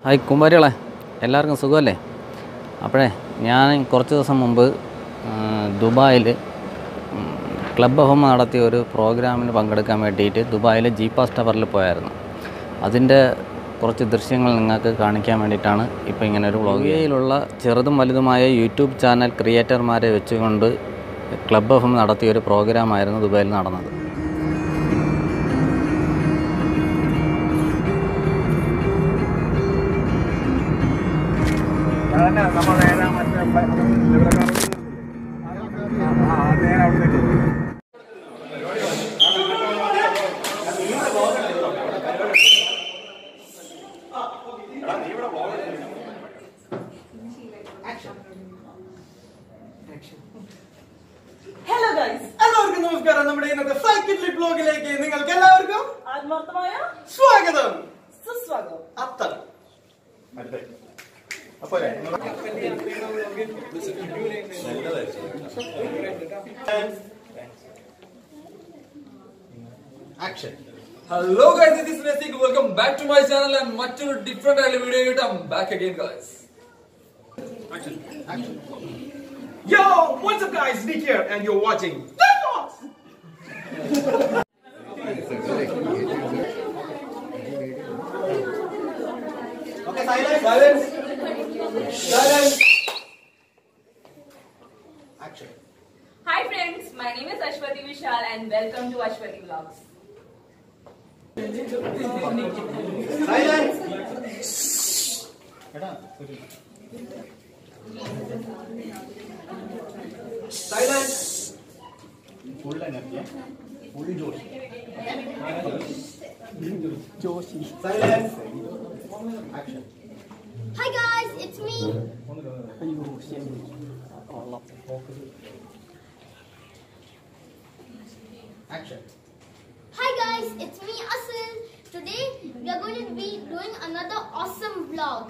Hi കുമാരികളെ എല്ലാവർക്കും സുഖമല്ലേ അപ്പോഴേ ഞാൻ കുറച്ച് ദിവസം മുമ്പ് ദുബായിൽ ക്ലബ് ഹോം നടത്തിയ ഒരു പ്രോഗ്രാമിന് പങ്കെടുക്കാൻ വേണ്ടിയിട്ട് ദുബായിലെ ജീപ്പാസ് ടവറിൽ പോയായിരുന്നു അതിൻ്റെ കുറച്ച് ദൃശ്യങ്ങൾ നിങ്ങൾക്ക് കാണിക്കാൻ വേണ്ടിയിട്ടാണ് ഇപ്പോൾ ഇങ്ങനെ ഒരു വ്ളോഗിയയിലുള്ള ചെറുതും വലുതുമായ യൂട്യൂബ് ചാനൽ ക്രിയേറ്റർമാരെ വെച്ചുകൊണ്ട് ക്ലബ് ഹോം നടത്തിയ ഒരു പ്രോഗ്രാമായിരുന്നു ദുബായിൽ നടന്നത് അതന്നെ നമ്മൾ നേരെ മറ്റേ പ- വിവരക്കാർ ആ, ആ, നേരെ അവിടത്തേക്ക് ഹലോ ഗൈസ് എല്ലാവർക്കും നമസ്കാരം നമ്മുടെ ഇന്നത്തെ ഫ്ലൈറ്റ് ബ്ലോഗിലേക്ക് നിങ്ങൾക്ക് എല്ലാവർക്കും ആത്മാർത്ഥമായ സ്വാഗതം സുസ്വാഗതം അത്ര അപ്പോഴേ action hello guys this is Naseeq welcome back to my channel and മറ്റൊരു ഡിഫറെന്റ് ആയിട്ടുള്ള വീഡിയോ ആയിട്ട് I back again guys Yo, what's up guys? Nick here and you're watching Okay, silence. Silence. Silence. Action. Hi friends, my name is Ashwati Vishal and welcome to Ashwati Vlogs. Silence. Silence. Full energy. Full Joshi. Silence. Action. Hi guys, it's me. Action. Hi guys, it's me Asil. Today we are going to be doing another awesome vlog.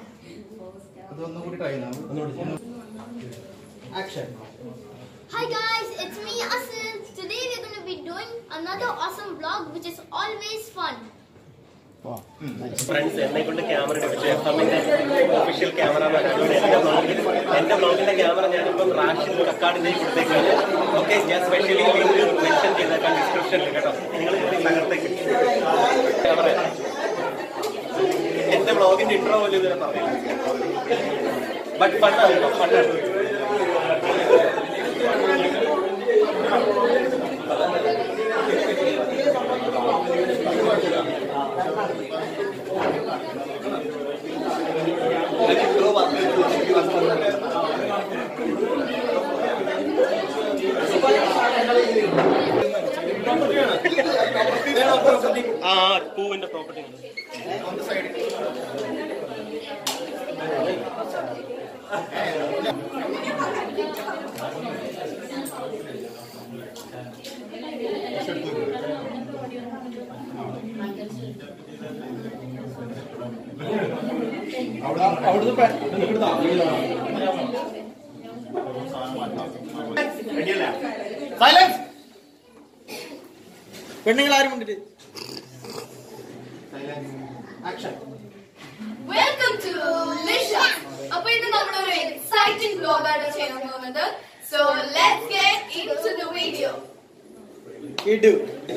Action. Hi guys, it's me Asil. Today we are going to be doing another awesome vlog which is always fun. Friends എന്നെ കൊണ്ട് camera എടുപ്പിച്ചു F എമ്മിന്റെ official cameraman അതുകൊണ്ട് എന്റെ ബ്ലോഗിൽ എന്റെ ബ്ലോഗിന്റെ camera ഞാനിപ്പം റാഷിൽ കക്കാടിന്റെ കൊടുത്തേക്കാണ് ഓക്കെ ഞാൻ സ്പെഷ്യലി ലിങ്ക് മെൻഷൻ ചെയ്തേക്കാം ഡിസ്ക്രിപ്ഷനിൽ കേട്ടോ നിങ്ങൾ തകർത്തേക്ക് ക്യാമറ എന്റെ ബ്ലോഗിന്റെ ഇൻട്രോ പോലും ഇതുവരെ പറയില്ല ബട്ട് ഫണ്ണാണ് കേട്ടോ ഫണ്ണാണ് ഇൻട്രോ ആ പൂവിന്റെ പ്രോപ്പർട്ടി Silence. പെണ്ണുങ്ങൾ ആരും ഉണ്ടിട്ട് ആക്ഷൻ വെൽക്കം ടു ലിഷ അപ്പൊ ഇന്ന് നമ്മളൊരു എക്സൈറ്റിംഗ് വ്ലോഗ് ആണ് ചെയ്യാൻ പോകുന്നത് so let's get into the video ഇടു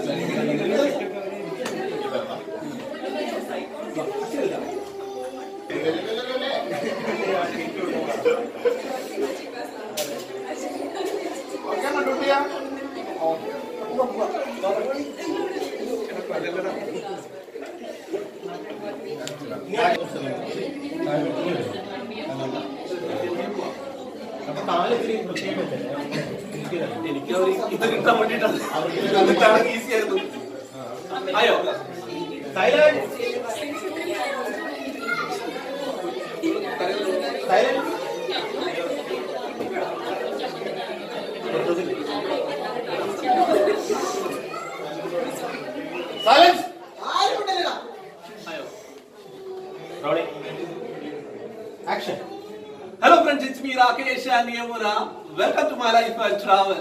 എനിക്ക് ഒരു ഇത് കിട്ടാൻ വേണ്ടിയിട്ടാണ് എന്നിട്ടാണ് ഈസി ആയിരുന്നു അയ്യോ സൈലൻസ് സൈലൻസ് സൈലൻസ് ആരും ഉണ്ടല്ലോ അയ്യോ Roni action Hello friends, it's me Rakesh and Yamuna. Welcome to my life and travel.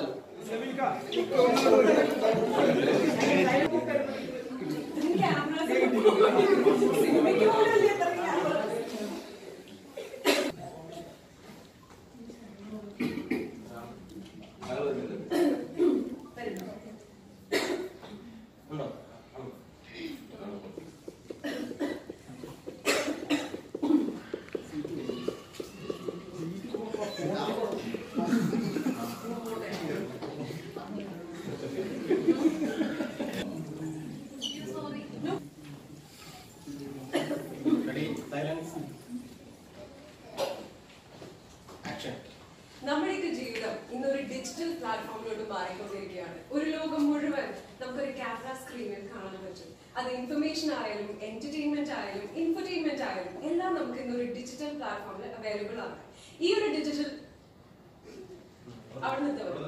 നമ്മുടെയൊക്കെ ജീവിതം ഇന്നൊരു ഡിജിറ്റൽ പ്ലാറ്റ്ഫോമിലോട്ട് മാറിക്കൊണ്ടിരിക്കുകയാണ് ഒരു ലോകം മുഴുവൻ നമുക്കൊരു ക്യാമറ സ്ക്രീനിൽ കാണാൻ പറ്റും അത് ഇൻഫർമേഷൻ ആയാലും എന്റർടൈൻമെന്റ് ആയാലും ഇൻഫർടൈൻമെന്റ് ആയാലും എല്ലാം നമുക്ക് ഇന്നൊരു ഡിജിറ്റൽ പ്ലാറ്റ്ഫോമിൽ അവൈലബിൾ ആണ് ഈ ഒരു ഡിജിറ്റൽ അവിടെ നിന്ന്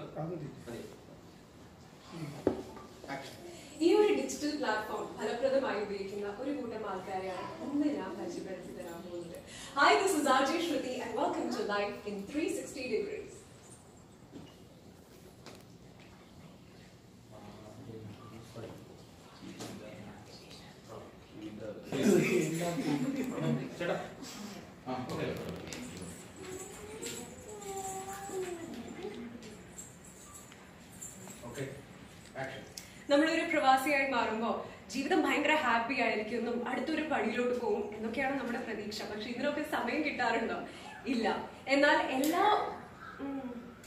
ഈ ഒരു ഡിജിറ്റൽ പ്ലാറ്റ്ഫോം ഫലപ്രദമായി ഉപയോഗിക്കുന്ന ഒരു കൂട്ടം ആൾക്കാരെയാണ് ഇന്ന് ഞാൻ പരിചയപ്പെടുത്തി തരാൻ പോകുന്നത് hi this is RJ Shruti and welcome to life in 360 degrees നമ്മളൊരു പ്രവാസിയായി മാറുമ്പോൾ ജീവിതം ഭയങ്കര ഹാപ്പി ആയിരിക്കും എന്നും അടുത്തൊരു പടിയിലോട്ട് പോകും എന്നൊക്കെയാണ് നമ്മുടെ പ്രതീക്ഷ പക്ഷെ ഇതിനൊക്കെ സമയം കിട്ടാറുണ്ടോ ഇല്ല എന്നാൽ എല്ലാ ഉം.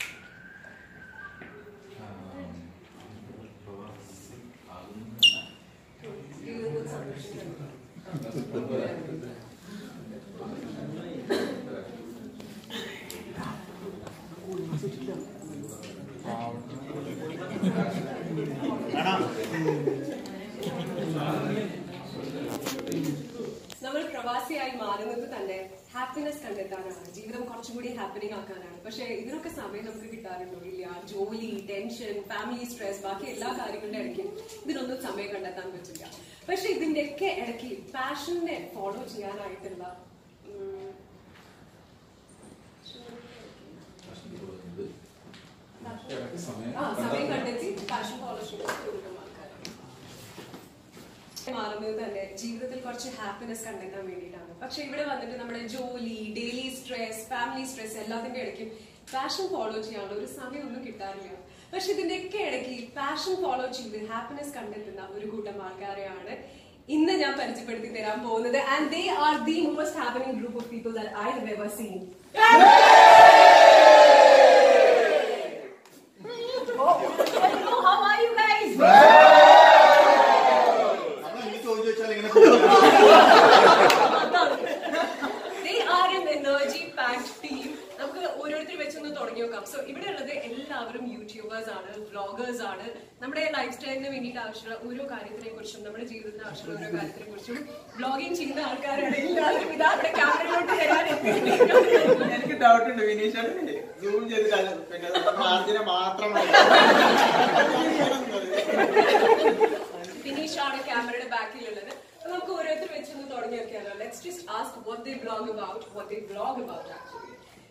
ജീവിതത്തിൽ സന്തോഷിക്കണം. നമ്മൾ പ്രവാസിയായി മാറുന്നത് തന്നെ ഹാപ്പിനെസ് കണ്ടെത്താനാണ് ജീവിതം കുറച്ചുകൂടി ഹാപ്പനിങ് ആക്കാനാണ് പക്ഷെ ഇതിനൊക്കെ സമയം നമുക്ക് കിട്ടാറുണ്ടോ ഇല്ല ജോലി ടെൻഷൻ ഫാമിലി സ്ട്രെസ് ബാക്കി എല്ലാ കാര്യങ്ങളുടെ ഇടയ്ക്ക് ഇതിനൊന്നും സമയം കണ്ടെത്താൻ പറ്റില്ല പക്ഷെ ഇതിന്റെയൊക്കെ ഇടയ്ക്ക് പാഷനെ ഫോളോ ചെയ്യാനായിട്ടുള്ള ഉം, ആ സമയം കണ്ടെത്തി പാഷൻ ഫോളോ ചെയ്യുന്ന ഒരു കൂട്ടം ആൾക്കാരാണ് മാറുന്നത് തന്നെ ജീവിതത്തിൽ കുറച്ച് ഹാപ്പിനെസ് കണ്ടെത്താൻ വേണ്ടിയിട്ടാണ് പക്ഷെ ഇവിടെ വന്നിട്ട് നമ്മുടെ ജോലി ഡെയിലി സ്ട്രെസ് ഫാമിലി സ്ട്രെസ് എല്ലാത്തിന്റെ ഇടയ്ക്ക് പാഷൻ ഫോളോ ചെയ്യാനുള്ള ഒരു സമയമൊന്നും കിട്ടാറില്ല പക്ഷെ ഇതിന്റെയൊക്കെ ഇടയ്ക്ക് പാഷൻ ഫോളോ ചെയ്ത് ഹാപ്പിനെസ് കണ്ടെത്തുന്ന ഒരു കൂട്ടം ആൾക്കാരെയാണ് ഇന്ന് ഞാൻ പരിചയപ്പെടുത്തി തരാൻ പോകുന്നത് and they are the most happening group of people that I have ever seen How are you guys? They are an energy packed team. നമുക്ക് ഓരോരുത്തർ വെച്ചൊന്ന് തുടങ്ങി നോക്കാം സോ ഇവിടെ ഉള്ളത് എല്ലാവരും യൂട്യൂബേഴ്സ് ആണ് വ്ളോഗേഴ്സ് ആണ് നമ്മുടെ ലൈഫ് സ്റ്റൈലിന് വേണ്ടിയിട്ട് ആവശ്യമുള്ള ഓരോ കാര്യത്തിനെ കുറിച്ചും നമ്മുടെ ജീവിതത്തിന് ആവശ്യമുള്ള ഓരോ കാര്യത്തിനെ കുറിച്ചും വ്ളോഗിങ് ചെയ്യുന്ന ആൾക്കാരാണ് എല്ലാവരും ഇതാ അവിടെ ക്യാമറയിലോട്ട് വരാൻ എത്തിയിട്ടുണ്ട്. എനിക്ക് ഡൗട്ട് ഉണ്ട് വിനീഷ് സൂം ചെയ്തിട്ട് പിന്നെ ആർജിനെ മാത്രം ഫിനിഷ് ആണ് ക്യാമറയുടെ ബാക്കിലുള്ളത് അപ്പൊ നമുക്ക് ഓരോരുത്തർ വെച്ചൊന്ന് തുടങ്ങി നോക്കിയാലോ let's just ask what they blog about what they blog about actually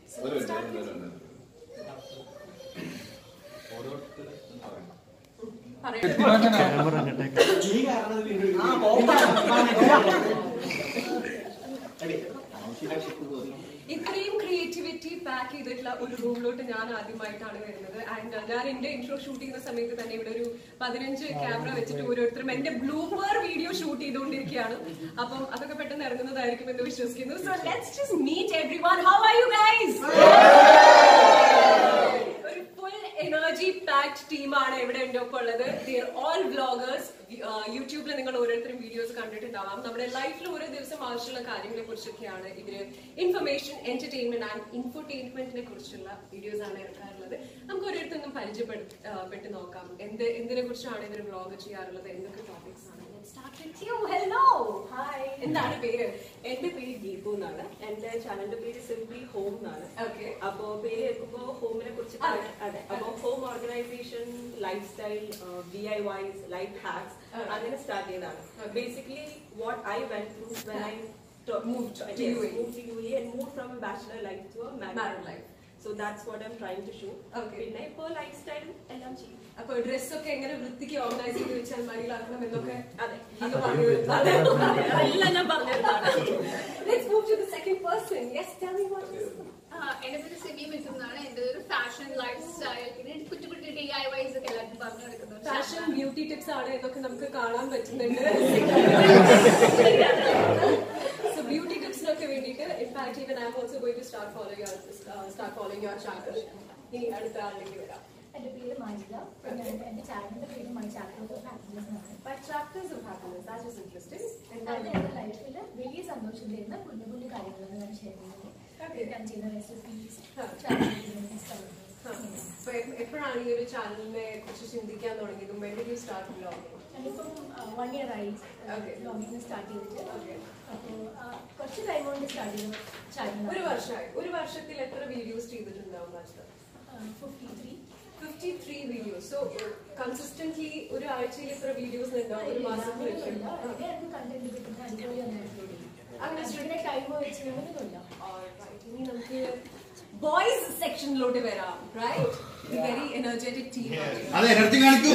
ഇത്രയും ക്രിയേറ്റിവിറ്റി പാക്ക് ചെയ്തിട്ടുള്ള ഒരു റൂമിലോട്ട് ഞാൻ ആദ്യമായിട്ടാണ് വരുന്നത് ആൻഡ് ഞാൻ എന്റെ ഇൻട്രോ ഷൂട്ട് ചെയ്യുന്ന സമയത്ത് തന്നെ ഇവിടെ ഒരു പതിനഞ്ച് ക്യാമറ വെച്ചിട്ട് ഓരോരുത്തരും എന്റെ ബ്ലൂമർ വീഡിയോ ഷൂട്ട് ചെയ്തുകൊണ്ടിരിക്കുകയാണ് അപ്പം അതൊക്കെ പെട്ടെന്ന് ഇറങ്ങുന്നതായിരിക്കും എന്ന് വിശ്വസിക്കുന്നു so let's just meet everyone how are you guys ഒരു ഫുൾ എനർജി പാക്ഡ് ടീമാണ് ഇവിടെ എന്റെ ഒപ്പം ഉള്ളത് ദിയർ ഓൾ വ്ളോഗേഴ്സ് യൂട്യൂബിൽ നിങ്ങൾ ഓരോരുത്തരും വീഡിയോസ് കണ്ടിട്ടുണ്ടാവാം നമ്മുടെ ലൈഫിൽ ഓരോ ദിവസം ആവശ്യമുള്ള കാര്യങ്ങളെ കുറിച്ചൊക്കെയാണ് ഇവര് ഇൻഫർമേഷൻ എന്റർടൈൻമെന്റ് ആൻഡ് ഇൻഫർടൈൻമെന്റിനെ കുറിച്ചുള്ള വീഡിയോസ് ആണ് ഇറക്കാറുള്ളത് നമുക്ക് ഓരോരുത്തരും പരിചയപ്പെട്ട് ആ, പെട്ട് നോക്കാം എന്ത് എന്തിനെ കുറിച്ചാണ് ഇവർ വ്ളോഗ് ചെയ്യാറുള്ളത് എന്തൊക്കെ ടോപ്പിക്സ് ആണ് ഹലോ ഹായ് എന്താണ് പേര് എന്റെ പേര് ദീപു എന്നാണ് എന്റെ ചാനലിന്റെ പേര് സിംപ്ലി ഹോം എന്നാണ് ഓക്കെ അപ്പോ പേര് കേൾക്കുമ്പോ ഹോമിനെ കുറിച്ച് അതെ. അതെ അപ്പോ home organisation lifestyle we I wise life hacks അങ്ങനെ സ്റ്റാർട്ട് ചെയ്തതാണ് basically what I went through when I Moved to UAE. moved to UAE and moved from a bachelor life to a married, Married life. So that's what I'm trying to show. Okay. പിന്നെ ഇപ്പോ life സ്റ്റൈലും എല്ലാം ചെയ്യും അപ്പൊ ഡ്രസ്സൊക്കെ എങ്ങനെ വൃത്തിക്ക് organise ചെയ്ത് വെച്ചാൽ മരിയിലാക്കണം എന്നൊക്കെ അതെ ഇത് പറഞ്ഞു തരുന്നതാണ്. അതെല്ലാം ഞാൻ പറഞ്ഞിരുന്നതാണ് Let's move to the second person. Yes, tell me what is എന്റെ പേര് സെമി മിഥുൻ എന്നാണ് എന്റെ ഒരു ഫാഷൻ ലൈഫ് സ്റ്റൈൽ പിന്നെ കുട്ടി കുട്ടി ഡി ഐ വൈസ് ഒക്കെ എല്ലാവർക്കും പറഞ്ഞു കൊടുക്കുന്നു ഫാഷൻ ബ്യൂട്ടി ടിപ്സ് ആണ് എന്നൊക്കെ നമുക്ക് കാണാൻ പറ്റുന്നുണ്ട് സോ ബ്യൂട്ടി ടിപ്സിനൊക്കെ വേണ്ടിയിട്ട് in fact even I also going to start follow your start following your channel ഇനി അടുത്ത ആളിലേക്ക് വരാം എൻ്റെ പേര് മാജില ഞാൻ എൻ്റെ ചാനലിൻ്റെ പേര് മൈ ചാപ്റ്റേഴ്സ് ഓഫ് ഹാപ്പിനെസ് എന്നാണ് By chapters of happiness, that is interesting. അത് എൻ്റെ ലൈഫിൽ വലിയ സന്തോഷം തരുന്ന കുഞ്ഞു കുഞ്ഞു കാര്യങ്ങളാണ് ഞാൻ ഷെയർ ചെയ്യുന്നത് ഞാൻ ചെയ്യുന്ന റെസിപ്പീസ് അപ്പൊ എ- എപ്പോഴാണ് ഈ ഒരു ചാനലിനെ കുറിച്ച് ചിന്തിക്കാൻ തുടങ്ങിയതും when did you start vlogging? ഞാനിപ്പം വൺ ഇയർ ആയി വ്ളോഗിങ് സ്റ്റാർട്ട് ചെയ്തിട്ട് അപ്പോൾ കുറച്ച് ടൈം കൊണ്ട് സ്റ്റാർട്ട് ചെയ്തു ചാനൽ ഒരു വർഷമായി ഒരു വർഷത്തിൽ എത്ര വീഡിയോസ് ചെയ്തിട്ടുണ്ടാവും master fifty three fifty three videos so consistently ഒരു ആഴ്ചയിൽ എത്ര വീഡിയോസ് ഉണ്ടാവും ഒരു മാസത്തിൽ എനിക്ക് കണ്ടന്റ് കിട്ടുന്ന അടിപൊളി ഒന്ന് അപ്ലോഡ് ചെയ്യും അങ്ങനെ അങ്ങനെ ടൈം വെച്ച് അങ്ങനെയൊന്നുമില്ല Alright, ഇനി നമുക്ക് ബോയ്സ് സെക്ഷനിലോട്ട് വരാം റൈറ്റ് വെരി എനർജറ്റിക് ടീം അത് എനർജി കാണിക്കൂ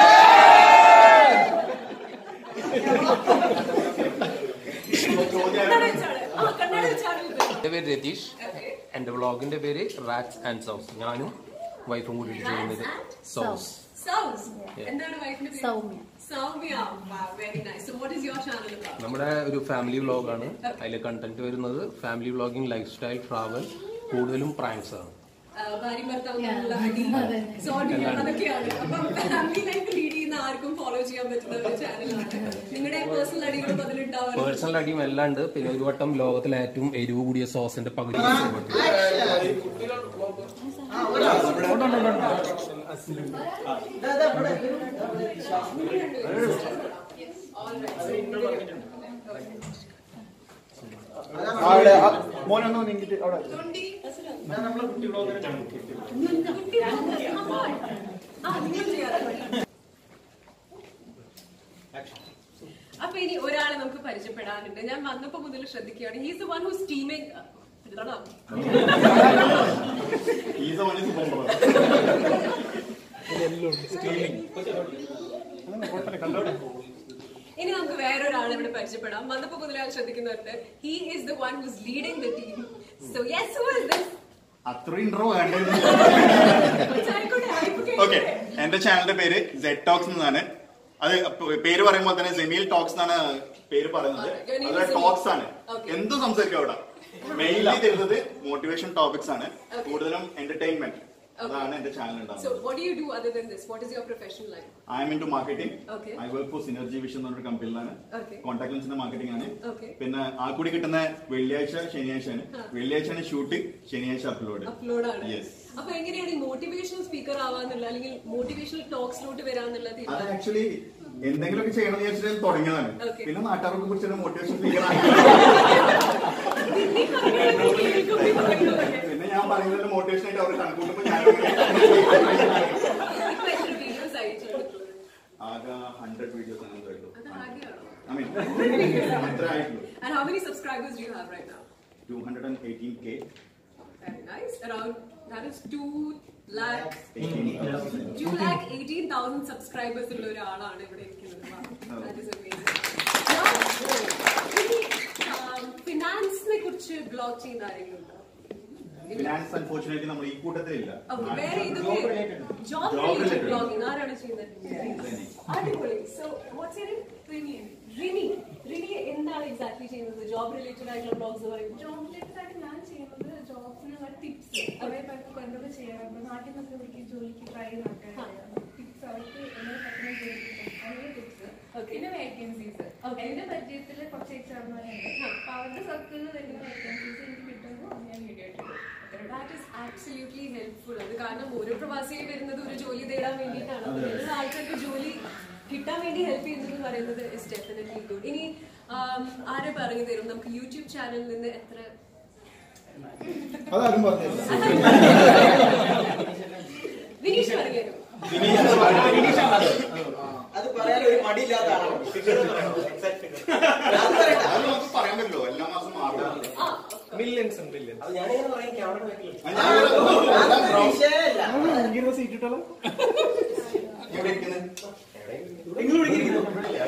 എൻ്റെ പേര് രതീഷ് എൻ്റെ വ്ളോഗിന്റെ പേര് റാറ്റ്സ് ആൻഡ് സൗസ് ഞാനും വൈഫും കൂടിയിട്ട് ചെയ്യുന്നത് സൗസ് സൗസ് Yeah. എന്താണ് വൈഫിന്റെ പേര് Soumya. Soumya very nice so what is your channel about നമ്മുടെ ഒരു ഫാമിലി വ്ളോഗാണ് അതിൽ കണ്ടന്റ് വരുന്നത് family vlogging lifestyle travel കൂടുതലും പ്രാങ്ക്സ് ആണ് ഭാര്യ ഭർത്താവ് തമ്മിലുള്ള അടി സോറി അതൊക്കെയാണ് അപ്പം ഫാമിലി ലൈഫ് ലീഡ് ചെയ്യുന്ന ആർക്കും ഫോളോ ചെയ്യാൻ പറ്റുന്ന ഒരു ചാനലാണ് നിങ്ങളുടെ പേഴ്സണൽ അടികളും അതിലുണ്ടാവാറുണ്ട് പേഴ്സണൽ അടിയും എല്ലാം ഉണ്ട് പിന്നെ ഒരു വട്ടം ലോകത്തിലെ ഏറ്റവും എരിവ് കൂടിയ സോസിന്റെ പകുതി അവിടെ മോനൊന്നും നീങ്ങിട്ട് അവിടെ അപ്പൊ ഇനി ഒരാളെ നമുക്ക് പരിചയപ്പെടാനുണ്ട് ഞാൻ വന്നപ്പോ മുതൽ ശ്രദ്ധിക്കുകയാണ് he's the one who's teaming ഇനി നമുക്ക് വേറൊരാളെ ഇവിടെ പരിചയപ്പെടാം വന്നപ്പോ മുതൽ ഞാൻ ശ്രദ്ധിക്കുന്നുണ്ട് he is the one who's leading the team so yes who is this അത്ര ഇന്റർവ്യൂ വേണ്ടത് ഓക്കെ എന്റെ ചാനലിന്റെ പേര് സെഡ് ടോക്സ് എന്നാണ് അത് പ- പേര് പറയുമ്പോൾ തന്നെ ജമീൽ ടോക്സ് എന്നാണ് പേര് പറയുന്നത് Okay, your name അത് is Jamil. ടോക്സ് ആണ് Okay. എന്തും സംസാരിക്കും അവിടെ മെയിൻലി തരുന്നത് മോട്ടിവേഷൻ ടോപ്പിക്സ് ആണ് കൂടുതലും എന്റർടൈൻമെന്റ് അതാണ് എന്റെ ചാനൽ So ഉണ്ടാവുന്നത് what do you do other than this? What is your profession like? I'm into marketing Okay. I work for Synergy Vision എന്ന് പറഞ്ഞൊരു കമ്പനിയിലാണ് Okay. കോൺടാക്ട് ലെൻസിന്റെ മാർക്കറ്റിംഗ് ആണ് Okay. പിന്നെ ആ കൂടി കിട്ടുന്ന വെള്ളിയാഴ്ച ശനിയാഴ്ചയാണ് ആ. വെള്ളിയാഴ്ചയാണ് ഷൂട്ട് ശനിയാഴ്ച അപ്ലോഡ് അപ്ലോഡ് ആണ് യെസ് അപ്പൊ എങ്ങനെയാണ് ഈ മോട്ടിവേഷണൽ സ്പീക്കർ ആവാന്നുള്ള അല്ലെങ്കിൽ മോട്ടിവേഷണൽ ടോക്സിലോട്ട് വരാന്നുള്ള അത് തീരുമാനം ആക്ച്വലി എന്തെങ്കിലുമൊക്കെ ചെയ്യണമെന്ന് വിചാരിച്ചിട്ട് ഞാൻ തുടങ്ങിയതാണ് Okay. പിന്നെ നാട്ടുകാർക്ക് കുറിച്ച് മോട്ടിവേഷൻ സ്പീക്കർ പിന്നെ ഞാൻ പറയുന്നത് മോട്ടിവേഷൻ ആയിട്ട് അവർ കണക്കൂട്ടുമ്പോൾ ഞാൻ ഇപ്പൊ എത്ര വീഡിയോസ് അയച്ചിട്ടുണ്ട് ആകെ ഹൺഡ്രഡ് വീഡിയോസ് ആണ് ഉള്ളൂ അത് ആകെയാണോ ഐ മീൻ അത്ര ആയിട്ടുള്ളൂ And how many subscribers do you have right now? Two hundred and eighteen K Very nice. Around that is two lakh two lakh eighteen thousand subscribers ഉള്ള ഒരാളാണ് ഇവിടെ ഇരിക്കുന്നത് Wow. That is amazing. ഫിനാൻസിനെ കുറിച്ച് blog ചെയ്യുന്ന ആരെങ്കിലും ഉണ്ടോ finance unfortunately നമ്മൾ ഈ കൂട്ടത്തിലില്ല Okay, വേറെ ഇതൊക്കെ job Job related related. Blogging ആരാണ് ചെയ്യുന്നത് അടിപൊളി so what's your Rini Rini Rini എന്താണ് എക്സാക്ട്ലി ചെയ്യുന്നത് ജോബ് റിലേറ്റഡ് ആയിട്ടുള്ള ബ്ലോഗ്സ് പറയുമ്പോൾ ജോബ് റിലേറ്റഡ് ആയിട്ട് ഞാൻ ചെയ്യുന്നത് ജോബ്സിനുള്ള ടിപ്സ് കുറെ പേർക്ക് എന്തൊക്കെ ചെയ്യാറുണ്ട് നാട്ടിൽ നിന്ന് വിളിക്കും ജോലിക്ക് ട്രൈ ചെയ്യുന്ന ആൾക്കാർ ടിപ്സ് അവർക്ക് എങ്ങനെ പറ്റുന്ന ജോലി കിട്ടും അങ്ങനെ ടിപ്സ് പിന്നെ വേക്കൻസീസ് എന്റെ പരിചയത്തിൽ കുറച്ച് എക്സാമ്മാരുണ്ട് അപ്പൊ അവരുടെ സർക്കിളിൽ വരുന്ന വേക്കൻസീസ് എനിക്ക് കിട്ടുമ്പോൾ ഞാൻ വീഡിയോ ഇട്ടു ദാറ്റ് ഇസ് ആബ്സല്യൂട്ട്ലി ഹെൽപ്ഫുൾ അത് കാരണം ഓരോ പ്രവാസിയായി വരുന്നത് ഒരു ജോലി നേടാൻ വേണ്ടിയിട്ടാണ് അതെ. എല്ലാ ആൾക്കാർക്ക് ജോലി കിട്ടാൻ വേണ്ടി ഹെൽപ്പ് ചെയ്യുന്നത് എന്ന് പറയുന്നത് ഇസ് ഡെഫിനറ്റ്ലി ഗുഡ് ഇനി ആം, ആരെ പറഞ്ഞു തരും നമുക്ക് യൂട്യൂബ് ചാനലിൽ നിന്ന് എത്ര അതാരും പറഞ്ഞു വിനീഷ് പറഞ്ഞു തരും അത് പറയാൻ ഒരു മടിയില്ലാത്ത ആളാണ് അത് നമുക്ക് പറയാൻ പറ്റില്ലോ എല്ലാ മാസം മാറും മില്യൺസ് ഉണ്ട് മില്യൺസ് അത് ഞാനിങ്ങനെ പറയാൻ ക്യാമറ സീറ്റ് ഇട്ടല്ലോ എവിടെ ഇരിക്കുന്നത് നിങ്ങൾ വിളിക്കുന്നു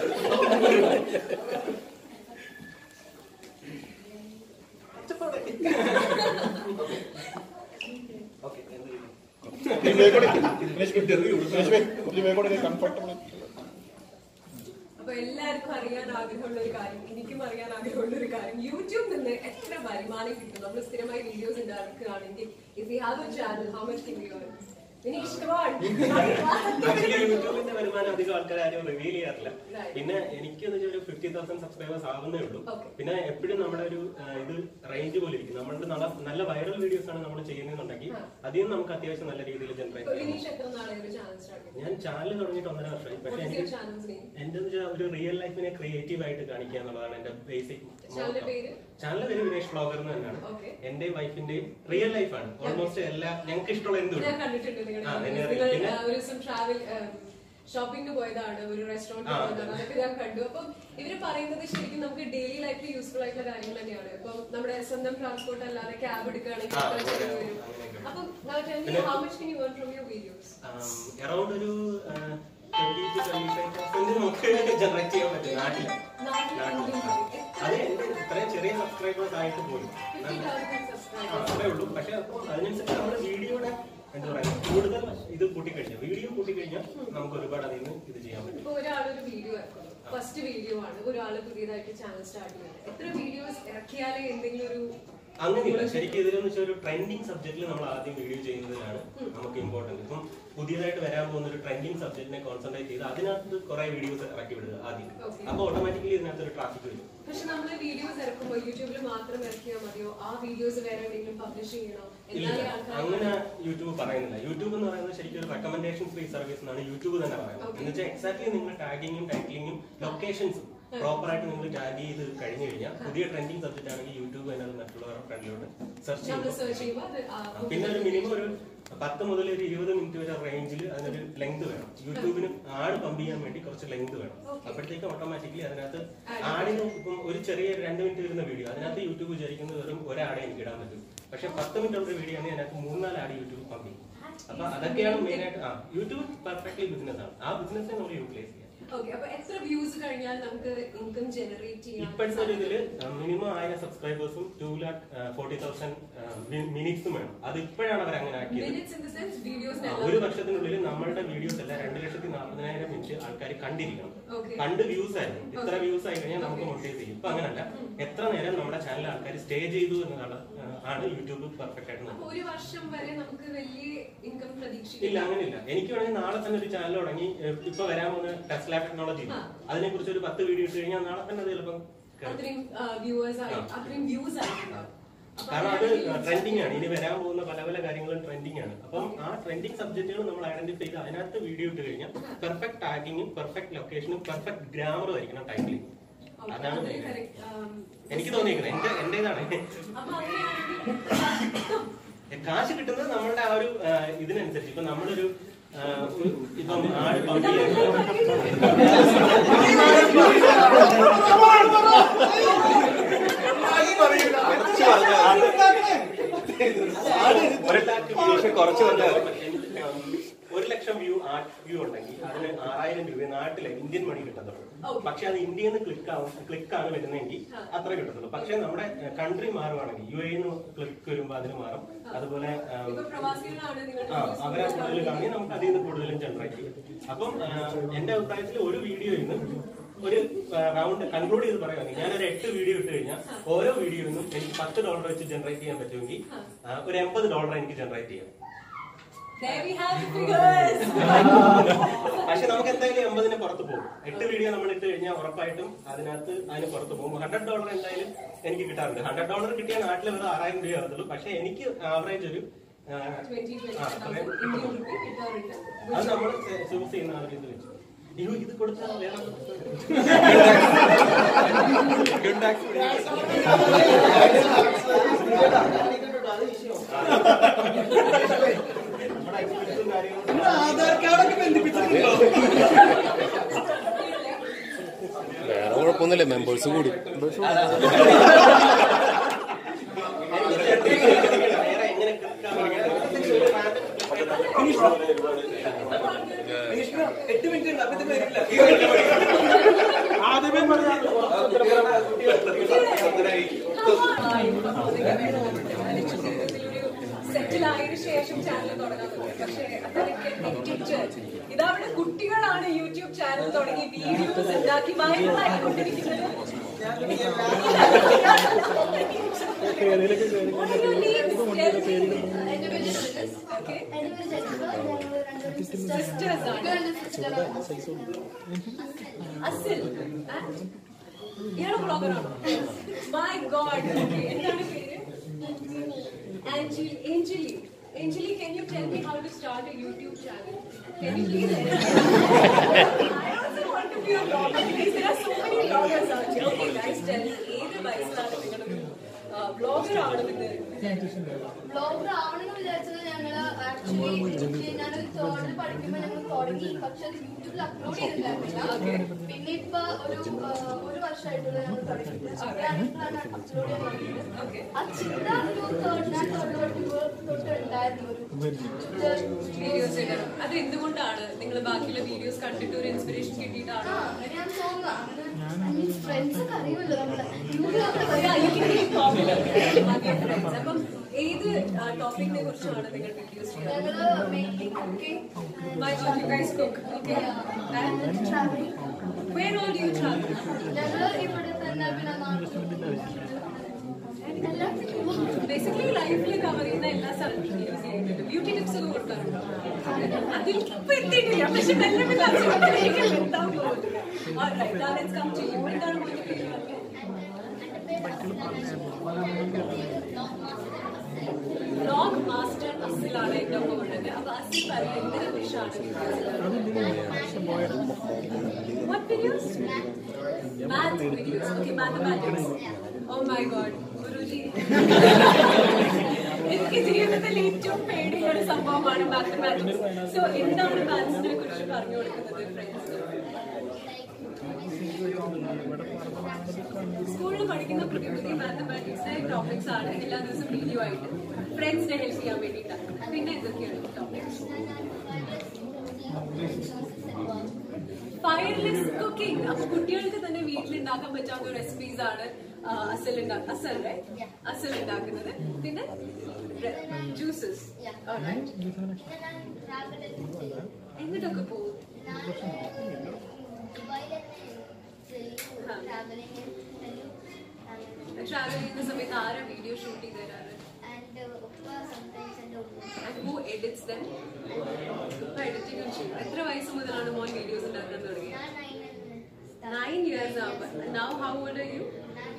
കംഫർട്ടബിൾ അപ്പൊ എല്ലാവർക്കും അറിയാൻ ആഗ്രഹമുള്ള ഒരു കാര്യം എനിക്കും അറിയാൻ ആഗ്രഹമുള്ള ഒരു കാര്യം യൂട്യൂബിൽ നിന്ന് എത്ര വരുമാനം കിട്ടും നമ്മൾ സ്ഥിരമായി വീഡിയോസ് ഉണ്ടാക്കുകയാണെങ്കിൽ if you have a channel how much can you എനിക്ക് ഇഷ്ടമാണ് ആക്ച്വലി യൂട്യൂബിന്റെ വരുമാനം അധികം ആൾക്കാർ ആരും റിവീൽ ചെയ്യാറില്ല Right. പിന്നെ എനിക്ക് എന്ന് വെച്ചാൽ ഒരു ഫിഫ്റ്റി തൗസൻഡ് സബ്സ്ക്രൈബേഴ്സ് ആവുന്നേ ഉള്ളൂ Okay. പിന്നെ എപ്പോഴും നമ്മുടെ ഒരു ആ, ഇത് റേഞ്ച് പോലെ ഇരിക്കും നമ്മളുടെ നല്ല നല്ല വൈറൽ വീഡിയോസ് ആണ് നമ്മൾ ചെയ്യുന്നതെന്നുണ്ടെങ്കിൽ ആ. അതിൽ നിന്ന് നമുക്ക് അത്യാവശ്യം നല്ല രീതിയിൽ ജനറേറ്റ് ചെയ്യാം വിനീഷ് എത്ര നാളെ ഒരു ചാനൽ സ്റ്റാർട്ട് ചെയ്തു ഞാൻ ചാനൽ തുടങ്ങിയിട്ട് ഒന്നര വർഷമായി പക്ഷെ What's your എനിക്ക് channel's name? എന്റെ എന്ന് വെച്ചാൽ ഒരു റിയൽ ലൈഫിനെ ക്രിയേറ്റീവ് ആയിട്ട് കാണിക്കുക എന്നുള്ളതാണ് എന്റെ ബേസിക് ചാനലിന്റെ പേര് ചാനൽ പേര് വിനേഷ് ബ്ലോഗർ എന്ന് തന്നെയാണ് Okay. എന്റെ വൈഫിന്റെയും റിയൽ ലൈഫാണ് ഓൾമോസ്റ്റ് എല്ലാ ഞങ്ങൾക്ക് ഇഷ്ടമുള്ള എന്തും ഞാൻ കണ്ടിട്ടുണ്ട് നിങ്ങളുടെ ആ, videos. എന്നെ നിങ്ങൾ പിന്നെ ആ, ഒരു ദിവസം ട്രാവൽ ഷോപ്പിംഗിന് പോയതാണ് ഒരു റെസ്റ്റോറന്റ് ആ, പോയതാണ് അതൊക്കെ ഞാൻ കണ്ടു അപ്പം ഇവര് പറയുന്നത് ശരിക്കും നമുക്ക് ഡെയിലി ലൈഫിൽ യൂസ്ഫുൾ ആയിട്ടുള്ള കാര്യങ്ങൾ തന്നെയാണ് ഇപ്പം നമ്മുടെ സ്വന്തം ട്രാൻസ്പോർട്ട് അല്ലാതെ ക്യാബ് എടുക്കുകയാണെങ്കിൽ ആ, എത്ര ചെലവ് അങ്ങനെ, വരും അങ്ങനെയൊക്കെ. അപ്പം now tell me പിന്നെ- how much can you earn from your videos around ഒരു twenty two twenty five thousand നമുക്ക് ജനറേറ്റ് ചെയ്യാൻ പറ്റും നാട്ടിൽ നാട്ടിൽ എന്തെങ്കിലും അത് എന്റെ ഇത്രയും ചെറിയ സബ്സ്ക്രൈബേഴ്സ് ആയിട്ട് പോലും 50,000 ആ, subscribers. അത്രേ ഉള്ളൂ പക്ഷെ അപ്പം അതിനനുസരിച്ച് നമ്മുടെ വീഡിയോയുടെ എന്താ പറയാ കൂടുതൽ ഇത് കൂട്ടിക്കഴിഞ്ഞാൽ വീഡിയോ കൂട്ടിക്കഴിഞ്ഞാൽ നമുക്ക് ഒരുപാട് അതിൽ നിന്ന് ഇത് ചെയ്യാൻ പറ്റും ഇപ്പൊ ഒരാളൊരു വീഡിയോ ഇറക്കുന്നു ഫസ്റ്റ് വീഡിയോ ആണ് ഒരാള് പുതിയതായിട്ട് ചാനൽ സ്റ്റാർട്ട് ചെയ്യുന്നത് എത്ര വീഡിയോസ് ഇറക്കിയാലേ എന്തെങ്കിലും ഒരു അങ്ങനെയില്ല ശരിക്കും ഇതിലെന്ന് വെച്ചാൽ ഒരു ട്രെൻഡിങ് സബ്ജക്റ്റിൽ നമ്മൾ ആദ്യം വീഡിയോ ചെയ്യുന്നതിലാണ് നമുക്ക് ഇമ്പോർട്ടന്റ് ഇപ്പം പുതിയതായിട്ട് വരാൻ പോകുന്ന ഒരു ട്രെൻഡിങ് സബ്ജക്റ്റിനെ കോൺസെൻട്രേറ്റ് ചെയ്ത് അതിനകത്ത് കുറെ വീഡിയോസ് ഇറക്കി വിടുക ആദ്യം Okay. അപ്പൊ ഓട്ടോമാറ്റിക്കലി ഇതിനകത്ത് ഒരു ട്രാഫിക് വരും പക്ഷെ നമ്മൾ വീഡിയോസ് ഇറക്കുമ്പോൾ യൂട്യൂബിൽ മാത്രം ഇറക്കിയാൽ മതിയോ ആ വീഡിയോസ് വേറെ എവിടെയെങ്കിലും പബ്ലിഷ് ചെയ്യണോ ഇല്ല എന്നാലേ ആൾക്കാർ അങ്ങനെ യൂട്യൂബ് പറയുന്നില്ല യൂട്യൂബ് എന്ന് പറയുന്നത് ശരിക്കും ഒരു റെക്കമെൻഡേഷൻ ഫ്രീ സർവീസ് എന്നാണ് യൂട്യൂബ് തന്നെ പറയുന്നത് Okay. എന്ന് വെച്ചാൽ എക്സാക്ട്ലി നിങ്ങൾ ടാഗിങ്ങും ടൈറ്റിലിങ്ങും ലൊക്കേഷൻസും പ്രോപ്പർ ആയിട്ട് നിങ്ങൾ ടാഗ് ചെയ്ത് കഴിഞ്ഞു കഴിഞ്ഞാൽ പുതിയ ട്രെൻഡിങ് സബ്ജക്റ്റ് ആണെങ്കിൽ യൂട്യൂബ് തന്നെ അത് മറ്റുള്ളവരുടെ ഫ്രണ്ടിലോട്ട് സെർച്ച് നമ്മൾ ചെയ്യും സെർച്ച് ചെയ്യുമ്പോൾ അത് ആ ആ, പിന്നെ ഒരു മിനിമം ഒരു പത്ത് മുതൽ ഒരു ഇരുപത് മിനിറ്റ് വരെ റേഞ്ചിൽ അതിനൊരു ലെങ്ത് വേണം യൂട്യൂബിന് ആഡ് പമ്പ് ചെയ്യാൻ വേണ്ടി കുറച്ച് ലെങ്ത് വേണം അപ്പോഴത്തേക്ക് ഓട്ടോമാറ്റിക്കലി അതിനകത്ത് ആഡിന് ഇപ്പം ഒരു ചെറിയ രണ്ട് മിനിറ്റ് വരുന്ന വീഡിയോ അതിനകത്ത് യൂട്യൂബ് വിചാരിക്കുന്നത് വെറും ഒരാടെ എനിക്ക് ഇടാൻ പറ്റും പക്ഷെ പത്ത് മിനിറ്റ് ഉള്ള വീഡിയോ ആണെങ്കിൽ അതിനകത്ത് മൂന്നാല് ആഡ് യൂട്യൂബ് പമ്പ് ചെയ്യും അപ്പൊ അതൊക്കെയാണ് മെയിൻ ആയിട്ട് ആ യൂട്യൂബ് പെർഫെക്റ്റ്ലി ബിസിനസ് ആണ് ആ ബിസിനസ്സിനെ നമ്മൾ യൂട്ടിലൈസ് ചെയ്യാം ഓക്കെ അപ്പൊ എത്ര വ്യൂസ് കഴിഞ്ഞാൽ നമുക്ക് ഇൻകം ജനറേറ്റ് ചെയ്യാം ഇപ്പോഴത്തെ ഒരു ഇതില് മിനിമം ആയിരം സബ്സ്ക്രൈബേഴ്സും ടു ലാക്ക് ഫോർട്ടി തൗസൻഡ് മിനിറ്റ്സും വേണം അത് ഇപ്പോഴാണ് അവർ അങ്ങനെ ആക്കിയത് minutes in the sense videos ആ, ഒരു വർഷത്തിനുള്ളിൽ നമ്മളുടെ വീഡിയോസ് എല്ലാം രണ്ട് ലക്ഷത്തി നാൽപ്പതിനായിരം മിനിറ്റ് ആൾക്കാർ കണ്ടിരിക്കണം Okay. കണ്ട് വ്യൂസ് ആയിരുന്നു ഇത്ര വ്യൂസ് ആയി കഴിഞ്ഞാൽ നമുക്ക് മോട്ടിവേറ്റ് ചെയ്യും ഇപ്പൊ അങ്ങനല്ല എത്ര നേരം നമ്മുടെ ചാനൽ ആൾക്കാർ സ്റ്റേ ചെയ്തു എന്നതാണ് ആ, ആണ് യൂട്യൂബ് പെർഫെക്റ്റ് ആയിട്ട് അപ്പൊ നോക്കുന്നത് ഒരു വർഷം വരെ നമുക്ക് വലിയ ഇൻകം ഇല്ല പ്രതീക്ഷിക്കാം അങ്ങനെയില്ല എനിക്ക് വേണമെങ്കിൽ നാളെ തന്നെ ഒരു ചാനൽ തുടങ്ങി ഏഹ്, ഇപ്പൊ വരാൻ പോകുന്ന ടെസ്ല ടെക്നോളജി അതിനെ കുറിച്ച് ഒരു പത്ത് വീഡിയോ ഇട്ട് കഴിഞ്ഞാൽ നാളെ തന്നെ അത് ചിലപ്പം കേറും. അത്രയും വ്യൂവേഴ്സ് ആയി അത്രയും വ്യൂസ് ആയിട്ടുണ്ടാവും അപ്പൊ കാരണം അത് അങ്ങനെയാണെങ്കിൽ ട്രെൻഡിങ് ആണ് ഇനി വരാൻ പോകുന്ന പല പല കാര്യങ്ങളും ട്രെൻഡിങ് ആണ് അപ്പം ആ ട്രെൻഡിങ് സബ്ജക്റ്റുകൾ നമ്മൾ ഐഡന്റിഫൈ ചെയ്ത് അതിനകത്ത് വീഡിയോ ഇട്ട് കഴിഞ്ഞാൽ പെർഫെക്റ്റ് ടാഗിങ്ങും പെർഫെക്റ്റ് ലൊക്കേഷനും പെർഫെക്റ്റ് ഗ്രാമറും ആയിരിക്കണം ടൈറ്റിൽ അതാണ് അത് main. correct. Um, എനിക്ക് തോന്നിയിരിക്കുന്നത് എന്റെ എന്റേതാണ് അപ്പൊ അങ്ങനെയാണെങ്കിൽ കാശ് കിട്ടുന്നത് നമ്മളുടെ ആ ഒരു ആ, ഇതിനനുസരിച്ച് ഇപ്പൊ നമ്മളൊരു ആ, ഒരു- ഇപ്പം ആട് പമ്പ് ഒരു ലാക്ക് കുറച്ച് ഒരു ലക്ഷം വ്യൂ വ്യൂ ഉണ്ടെങ്കിൽ അതിന് ആറായിരം രൂപ നാട്ടിലെ ഇന്ത്യൻ മണി കിട്ടത്തുള്ളൂ പക്ഷെ അത് ഇന്ത്യയിൽ നിന്ന് ക്ലിക്ക് ആവും ക്ലിക്ക് ആണ് വരുന്നതെങ്കിൽ അത്ര കിട്ടത്തുള്ളൂ പക്ഷെ നമ്മുടെ കൺട്രി മാറുവാണെങ്കിൽ യു എന്ന് ക്ലിക്ക് വരുമ്പോൾ അതിന് മാറും അതുപോലെ ആ, ഇപ്പൊ പ്രവാസികളാണ് നിങ്ങളുടെ ആ videos അവരെ കൂടുതൽ കൂടുതൽ കാണി നമുക്ക് അതിൽ നിന്ന് കൂടുതലും ജനറേറ്റ് ചെയ്യും അപ്പം ആ, എന്റെ അഭിപ്രായത്തിൽ ഒരു വീഡിയോയിൽ നിന്ന് ഒരു റൗണ്ട് കൺക്ലൂഡ് ചെയ്ത് പറയുകയാണെങ്കിൽ ഞാനൊരു എട്ട് വീഡിയോ ഇട്ട് കഴിഞ്ഞാൽ ഓരോ വീഡിയോയിൽ നിന്നും എനിക്ക് പത്ത് ഡോളർ വെച്ച് ജനറേറ്റ് ചെയ്യാൻ പറ്റുമെങ്കിൽ ആ, ഒരു എൺപത് ഡോളർ എനിക്ക് ജനറേറ്റ് ചെയ്യാം There we have the figures. പക്ഷെ നമുക്ക് എന്തായാലും എൺപതിന് പുറത്ത് പോകും എട്ട് വീഡിയോ നമ്മൾ ഇട്ട് കഴിഞ്ഞാൽ ഉറപ്പായിട്ടും അതിനകത്ത് അതിന് പുറത്ത് പോകും ഹൺഡ്രഡ് ഡോളർ എന്തായാലും എനിക്ക് കിട്ടാറുണ്ട് ഹൺഡ്രഡ് ഡോളർ കിട്ടിയ നാട്ടിൽ വെറും ആറായിരം രൂപ ആകത്തുള്ളൂ പക്ഷെ എനിക്ക് ആവറേജ് ഒരു ആ, 20, 20,000 ആ, അത്രയും Indian rupee കിട്ടാറുണ്ട്. അത് നമ്മൾ ചൂസ് ചെയ്യുന്ന ആ ഒരു ഇത് വെച്ച് അയ്യോ ഇത് കൊടുത്താൽ വേറെ ആധാർ കാർഡൊക്കെ ബന്ധിപ്പിച്ചിട്ടുണ്ടോ വേറെ കുഴപ്പമൊന്നുമില്ല മെമ്പേഴ്സ് കൂടും എട്ട് മിനിറ്റ് ഉണ്ട് അപ്പൊ ഇത് വരില്ല ആദ്യമേ സെറ്റിൽ ആയതിനു ശേഷം ചാനൽ തുടങ്ങാൻ പറ്റും പക്ഷേ അതൊക്കെ ഇതവിടെ കുട്ടികളാണ് യൂട്യൂബ് ചാനൽ തുടങ്ങി വീഡിയോസ് ഉണ്ടാക്കി വൈറലായിക്കൊണ്ടിരിക്കുന്നത് പേരിലൊക്കെ കയറി What are your names? Tell me. എന്റെ പേര് ലിനസ്. Okay. എന്റെ പേര് ജെന്നിഫർ. ഞങ്ങൾ രണ്ടുപേരും sisters Sisters ആണ്. ആണ്. sister ആണ്. അസിൽ ഇയാളെ ബ്ലോഗറാണോ മൈ ഗോഡ് എന്താണ് പേര് Angeli ഏഞ്ചലി ഏഞ്ചലി can you tell me how to start a YouTube channel? Can you please I also want to be a blogger because there are so many bloggers out here. Okay guys, tell me ഏത് വയസ്സിലാണ് നിങ്ങളൊരു blogger ആണെന്ന് blogger ആവണമെന്ന് വിചാരിച്ചത് ഞങ്ങള് actually ഞാനൊരു തേർഡിൽ പഠിക്കുമ്പോൾ ഞങ്ങൾ തുടങ്ങി പക്ഷെ അത് യൂട്യൂബിൽ അപ്ലോഡ് ചെയ്തിട്ടുണ്ടായിരുന്നില്ല പിന്നെ ഇപ്പൊ ഒരു ആ, ഒരു വർഷമായിട്ടുള്ള ഞങ്ങൾ തുടങ്ങിയിട്ട് അപ്പോഴാണ് അപ്ലോഡ് ചെയ്യാൻ തുടങ്ങിയത് ആ ചിന്ത ഒരു തേർഡ് ഞാൻ തേർഡ് പഠിക്കുമ്പോൾ തൊട്ട് ഉണ്ടായിരുന്നു ഒരു വീഡിയോസ് ചെയ്യണം അത് എന്തുകൊണ്ടാണ് നിങ്ങൾ ബാക്കിയുള്ള വീഡിയോസ് കണ്ടിട്ട് ഒരു ഇൻസ്പിറേഷൻ കിട്ടിയിട്ടാണ് ആ, അങ്ങനെയാന്ന് തോന്നുന്നു അങ്ങനെ ഫ്രണ്ട്സ് ഒക്കെ അറിയുമല്ലോ നമ്മളെ യൂട്യൂബിൽ അപ്പം ഏത് ടോപ്പിക്കിനെ കുറിച്ചാണ് നിങ്ങൾ വീഡിയോസ് ചെയ്യുന്നത് ഞങ്ങള് making cooking My God, you guys cook. Okay. And traveling. where all do you travel? ഞങ്ങള് ഇവിടെ തന്നെ പിന്നെ ബേസിക്കലി ലൈഫിൽ കവർ ചെയ്യുന്ന എല്ലാ സ്ഥലത്തും വീഡിയോസ് ചെയ്യുന്നുണ്ട് ബ്യൂട്ടി ടിപ്സ് ഒക്കെ കൊടുക്കാറുണ്ടോ അതിൽ ഇപ്പൊ എത്തിയിട്ടില്ല പക്ഷെ മെല്ലെ മെല്ലെ അതിലേക്ക് എത്താൻ പോകുന്നു Alright, now let's come to you. എന്താണ് മോന്റെ പേര് വ്ലോഗ് മാസ്റ്റർ അസിലാണ് എന്റെ ഒപ്പം ഉള്ളത് അപ്പൊ അസിൽ പറയുന്നത് എന്തിനെ കുറിച്ചാണ് What videos? Math videos. Okay, mathematics. Oh my god. Guruji എനിക്ക് ജീവിതത്തിൽ ഏറ്റവും പേടിയുള്ള ഒരു സംഭവമാണ് മാത്തമാറ്റിക്സ് സോ എന്താണ് മാത്സിനെ കുറിച്ച് പറഞ്ഞു കൊടുക്കുന്നത് ഫ്രണ്ട്സ് സ്കൂളിൽ പഠിക്കുന്ന പുതിയ പുതിയ മാത്തമാറ്റിക്സിന്റെ ടോപ്പിക്സ് ആണ് എല്ലാ ദിവസവും വീഡിയോ ആയിട്ട് ഫ്രണ്ട്സിനെ ഹെൽപ്പ് ചെയ്യാൻ വേണ്ടിയിട്ടാണ് പിന്നെ എന്തൊക്കെയാണ് ടോപ്പിക്സ് ഫയർലെസ് കുക്കിംഗ് അപ്പൊ കുട്ടികൾക്ക് തന്നെ വീട്ടിൽ ഉണ്ടാക്കാൻ പറ്റാവുന്ന റെസിപ്പീസ് ആണ് ആ, അസൽ ഉണ്ടാ- അസൽ right? അസൽ ഉണ്ടാക്കുന്നത് പിന്നെ ജ്യൂസസ് എന്നിട്ടൊക്കെ പോകും ട്രാവൽ ചെയ്യുന്ന സമയത്ത് ആരാ വീഡിയോ ഷൂട്ട് ചെയ്ത് തരാറ് And who edits them? ഇപ്പൊ editing ഉം ചെയ്യും. എത്ര വയസ്സ് മുതലാണ് മോൻ വീഡിയോസ് ഉണ്ടാക്കാൻ തുടങ്ങിയത് നയൻ ഇയേഴ്സ് ആവുമ്പോ now how old are you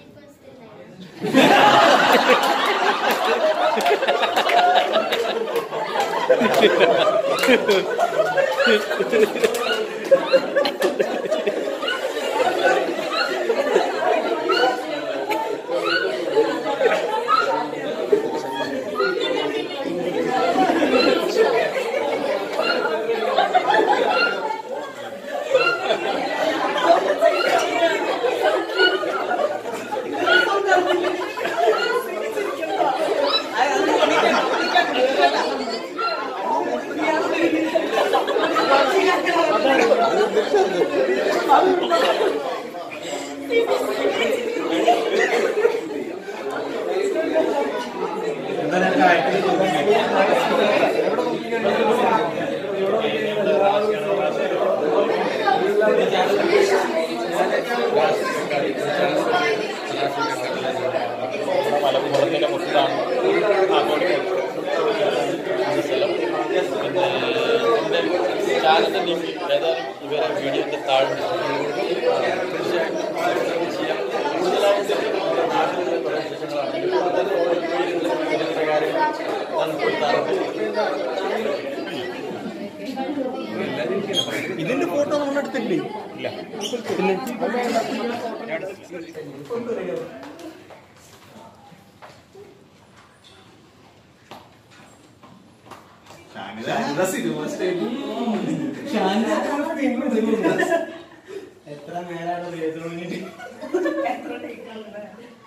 മലപ്പുറത്തിന്റെ മുത്താണ് പിന്നെ ചാനലിന്റെ ലിങ്ക് ഏതായാലും ഇവരെ വീഡിയോന്റെ താഴെ തീർച്ചയായിട്ടും ചെയ്യാം കൂടുതലായിട്ട് നമ്മുടെ നാട്ടിലെ കുറേ വിശേഷങ്ങളാണെങ്കിൽ ഇതിന്റെ കാര്യം ഞാൻ കൊടുത്താറുണ്ട് ഇതിന്റെ ഫോട്ടോ നമ്മുടെ അടുത്തില്ലേ ഇല്ല എത്ര നേരാണ്